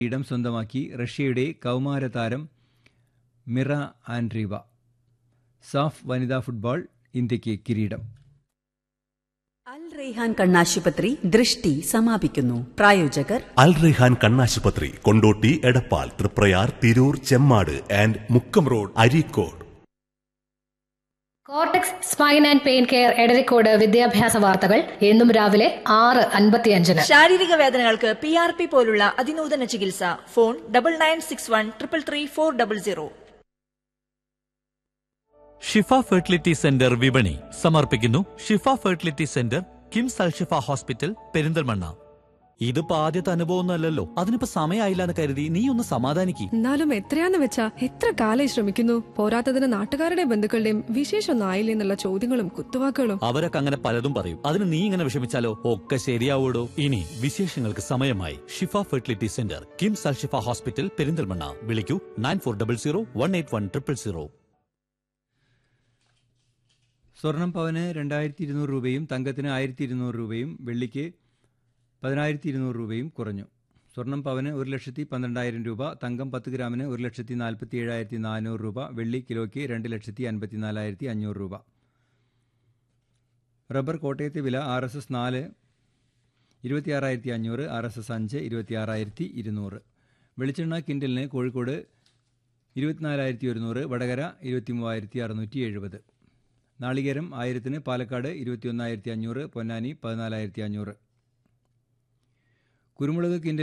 ഇടം സ്വന്തമാക്കി റഷ്യയുടെ കൗമാര താരം മിറ ആൻഡ്രീവ സാഫ് വനിതാ ഫുട്ബോൾ ഇന്ത്യയ്ക്ക് കിരീടം അൽ റെയ്ഹാൻ കണ്ണാശുപത്രി ദൃഷ്ടി സമാപിക്കുന്നു പ്രായോജകർ അൽ റെഹാൻ കണ്ണാശുപത്രി Kondotty Edappal Triprayar Tirur Chemmad and Mukkam road Areekode cortex spine and pain care Edarikode വിദ്യാഭ്യാസ വാർത്തകൾ എന്നും രാവിലെ ആറ് അൻപത്തിയഞ്ചിന് ശാരീരിക വേദനകൾക്ക് പി ആർ പി പോലുള്ള അതിനൂതന ചികിത്സ phone double nine six one triple three four double zero Shifa fertility centre വിപണി സമർപ്പിക്കുന്നു Shifa fertility centre KIMS Alshifa hospital Perinthalmanna ഇതിപ്പോ ആദ്യത്തെ അനുഭവമൊന്നുമല്ലല്ലോ അതിനിപ്പോ സമയമായില്ല എന്ന് കരുതി നീ ഒന്ന് സമാധാനിക്ക് എന്നാലും എത്രയാന്ന് വെച്ചാ എത്ര കാലായി ശ്രമിക്കുന്നു പോരാത്തതിന് നാട്ടുകാരുടെയും ബന്ധുക്കളുടെയും വിശേഷമൊന്നും ആയില്ലേ എന്നുള്ള ചോദ്യങ്ങളും കുത്തുവാക്കുകളും അവരൊക്കെ അങ്ങനെ പലതും പറയും അതിന് നീ ഇങ്ങനെ വിഷമിച്ചാലോ ഒക്കെ ശരിയാവൂടോ ഇനി വിശേഷങ്ങൾക്ക് സമയമായി Shifa fertility centre KIMS Alshifa hospital Perinthalmanna വിളിക്കൂ nine four double zero one eight one triple zero സ്വർണം പവന് രണ്ടായിരത്തി ഇരുന്നൂറ് രൂപയും തങ്കത്തിന് ആയിരത്തി ഇരുന്നൂറ് രൂപയും വെള്ളിക്ക് പതിനായിരത്തി ഇരുന്നൂറ് രൂപയും കുറഞ്ഞു സ്വർണം പവന് ഒരു ലക്ഷത്തി പന്ത്രണ്ടായിരം രൂപ തങ്കം പത്ത് ഗ്രാമിന് ഒരു ലക്ഷത്തി നാൽപ്പത്തി ഏഴായിരത്തി നാനൂറ് രൂപ വെള്ളി കിലോയ്ക്ക് രണ്ട് ലക്ഷത്തി അൻപത്തി നാലായിരത്തി അഞ്ഞൂറ് രൂപ റബ്ബർ കോട്ടയത്തെ വില ആർ എസ് എസ് നാല് ഇരുപത്തിയാറായിരത്തി അഞ്ഞൂറ് ആർ എസ് എസ് അഞ്ച് ഇരുപത്തിയാറായിരത്തി ഇരുന്നൂറ് വെളിച്ചെണ്ണ കിൻഡലിന് കോഴിക്കോട് ഇരുപത്തിനാലായിരത്തി ഒരുന്നൂറ് വടകര ഇരുപത്തി മൂവായിരത്തി അറുന്നൂറ്റി എഴുപത് നാളികേരം ആയിരത്തിന് പാലക്കാട് ഇരുപത്തിയൊന്നായിരത്തി അഞ്ഞൂറ് പൊന്നാനി പതിനാലായിരത്തി അഞ്ഞൂറ് കുരുമുളക് കിൻഡൽ